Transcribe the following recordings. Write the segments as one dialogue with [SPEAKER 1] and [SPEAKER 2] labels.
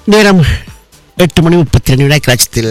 [SPEAKER 1] நேரம் எட்டு மணி முப்பத்தி ரெண்டு வினாய் கலாச்சத்தில்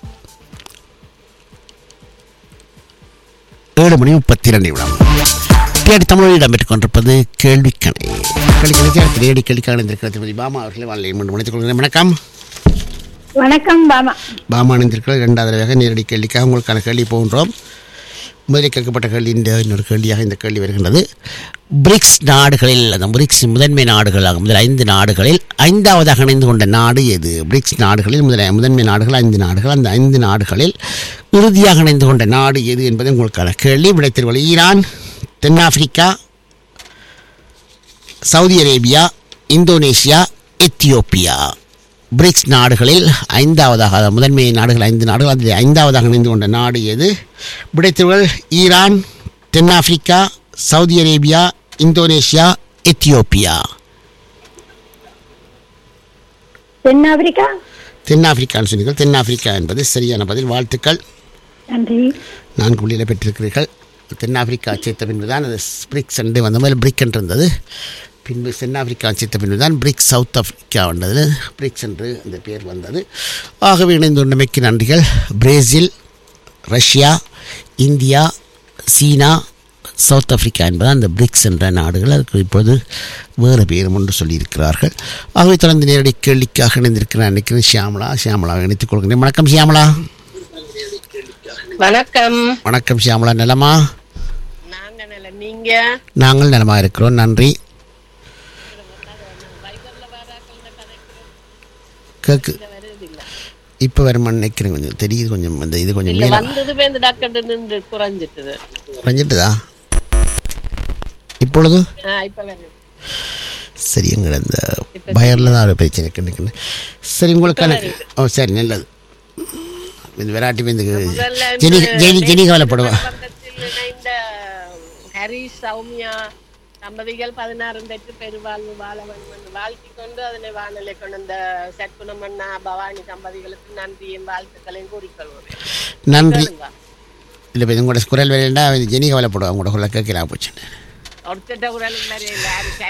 [SPEAKER 1] ஏழு மணி முப்பத்தி ரெண்டு நிமிடம் தேடி தமிழில் இடம்பெற்றுக் கொண்டிருப்பது கேள்விக்கணை கேள்விக்கணைக்கு அடுத்த நேரடி கேள்விக்கான இருக்கிற திருமதி பாமா அவர்களை வாழ்லை மீண்டும் முடித்துக் கொள்கிறேன் வணக்கம்
[SPEAKER 2] வணக்கம் பாமா
[SPEAKER 1] பாமா அணிந்திருக்கிற இரண்டாவது தடவையாக நேரடி கேள்விக்காக உங்களுக்கான கேள்வி போகின்றோம் முதலில் கேட்கப்பட்ட கேள்வி இந்த இன்னொரு கேள்வியாக இந்த கேள்வி வருகின்றது பிரிக்ஸ் நாடுகளில் அந்த பிரிக்ஸ் முதன்மை நாடுகளாக முதல் ஐந்து நாடுகளில் ஐந்தாவதாக இணைந்து கொண்ட நாடு எது பிரிக்ஸ் நாடுகளில் முதல் முதன்மை நாடுகள் ஐந்து நாடுகள் அந்த ஐந்து நாடுகளில் இறுதியாக இணைந்து கொண்ட நாடு எது என்பது உங்களுக்கான கேள்வி விடைத்திருவல் ஈரான் தென்னாப்பிரிக்கா Saudi Arabia Indonesia Ethiopia BRICS நாடுகளில் ஐந்தாவதாக அதாவது முதன்மை நாடுகள் ஐந்து நாடுகள் அதில் ஐந்தாவதாக இணைந்து கொண்ட நாடு எது விடைத்தவர்கள் ஈரான் தென்னாப்பிரிக்கா சவுதி அரேபியா இந்தோனேஷியா எத்தியோப்பியா
[SPEAKER 2] தென்னாப்பிரிக்கா
[SPEAKER 1] தென்னாப்பிரிக்கான்னு சொன்னீர்கள் தென்னாப்பிரிக்கா என்பது சரியான பதில் வாழ்த்துக்கள்
[SPEAKER 2] நன்றி
[SPEAKER 1] நான்கு புள்ளியில் பெற்றிருக்கிறீர்கள் தென்னாப்பிரிக்கா சேர்த்த பின்பு தான் அது பிரிக்ஸ் என்று வந்த மாதிரி பிரிக் என்று இருந்தது பின்பு தென்னாப்பிரிக்கா சேர்த்த பின்பு தான் பிரிக்ஸ் சவுத் ஆப்பிரிக்கா வந்தது பிரிக்ஸ் என்று அந்த பேர் வந்தது ஆகவே இணைந்துள்ளமைக்கு நன்றிகள் பிரேசில் ரஷ்யா இந்தியா சீனா சவுத் ஆப்பிரிக்கா என்பது அந்த பிரிக்ஸ் என்ற நாடுகள் அதுக்கு இப்பொழுது வேறு பேரும் ஒன்று சொல்லியிருக்கிறார்கள் ஆகவே தொடர்ந்து நேரடி கேள்விக்காக இணைந்திருக்கிறேன் நினைக்கிறேன் ஷியாமலா ஷியாமலாவை இணைத்துக் கொள்கிறேன் வணக்கம் ஷியாமலா
[SPEAKER 3] வணக்கம்
[SPEAKER 1] வணக்கம் ஷியாமலா நலமா
[SPEAKER 3] நாங்க நல்ல நீங்க
[SPEAKER 1] நாங்கள் நலமாக இருக்கிறோம் நன்றி கேக்கு இப்போ வருமான்னு நினைக்கிறேன் கொஞ்சம் தெரியுது கொஞ்சம் இந்த இது கொஞ்சம்
[SPEAKER 3] இல்ல
[SPEAKER 1] மேல
[SPEAKER 3] வந்தது பேருந்து டக்கட்டு நின்று குறைஞ்சிட்டுது
[SPEAKER 1] குறைஞ்சிட்டுதா இப்பொழுது
[SPEAKER 3] ஆ, இப்ப வருது
[SPEAKER 1] சரி எங்களை இந்த பயரில் தான் ஒரு பிரச்சனை இருக்குன்னு சரி உங்களுக்கான ஓ சரி நல்லது இந்த விராட்டி வந்து
[SPEAKER 3] முதல்ல
[SPEAKER 1] ஜெனி
[SPEAKER 3] இந்த
[SPEAKER 1] ஜெனி ஜெனி கவலைப்படுவா
[SPEAKER 3] பந்தத்தில் இணைந்த ஹரிஷ் சௌமியா தம்பதிகள் பதினாறும் பெற்று பெருவாழ்வு வாழ வேண்டும் என்று வாழ்த்திக் கொண்டு அதனை வானலை கொண்டு வந்த சற்குணமண்ணா பவானி தம்பதிகளுக்கு நன்றியும் வாழ்த்துக்களையும் கூறிக்கொள்வோம்
[SPEAKER 1] நன்றி இல்லை இப்போ உங்களோட குரல் வேலைண்டா ஜெனி கவலைப்படுவா உங்களோட குரலை கேட்கிறா போச்சு
[SPEAKER 3] ஒருத்தட்ட உடல் மாதிரி இல்லை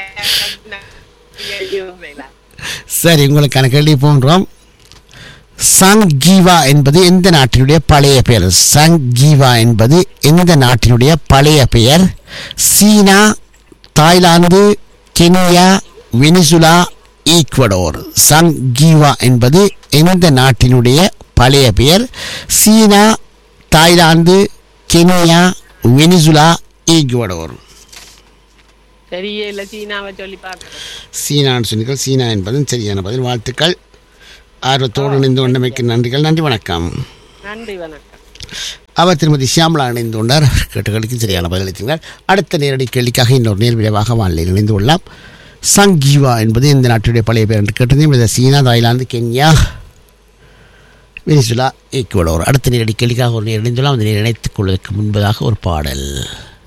[SPEAKER 3] யாரும்
[SPEAKER 1] சரி உங்களுக்கான கேள்வி போன்றோம் சங்கீவா என்பது எந்த நாட்டினுடைய பழைய பெயர் சங்கீவா என்பது எந்த நாட்டினுடைய பழைய பெயர் சீனா தாய்லாந்து கென்யா வெனிசுலா ஈக்வடோர் சங்கீவா என்பது எந்த நாட்டினுடைய பழைய பெயர் சீனா தாய்லாந்து கென்யா வெனிசுலா ஈக்வடோர்
[SPEAKER 3] தெரியல சீனாவை சொல்லி பார்க்கிறேன்
[SPEAKER 1] சீனான்னு சொன்னீர்கள் சீனா என்பதும் சரியான பதில் வாழ்த்துக்கள் ஆர்வத்தோடு இணைந்து கொண்டமைக்கு நன்றிகள் நன்றி வணக்கம்
[SPEAKER 3] நன்றி வணக்கம்
[SPEAKER 1] அவர் திருமதி ஷியாமலா இணைந்து கொண்டார் கேட்டுகளுக்கு சரியான பதிலளித்தீர்கள் அடுத்த நேரடி கேள்விக்காக இன்னொரு நேர் விரைவாக வானிலையில் இணைந்து கொள்ளலாம் சங்கீவா என்பது இந்த நாட்டுடைய பழைய பேர் என்று கேட்டதையும் இந்த சீனா தாய்லாந்து கென்யா வெனிசுலா ஈக்குவடோர் அடுத்த நேரடி கேள்விக்காக ஒரு நேர் இணைந்துள்ளோம் அந்த நேர் இணைத்துக் கொள்வதற்கு முன்பதாக ஒரு பாடல்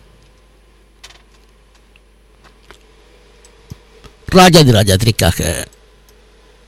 [SPEAKER 1] ராஜாதி ராஜா திரிக்காக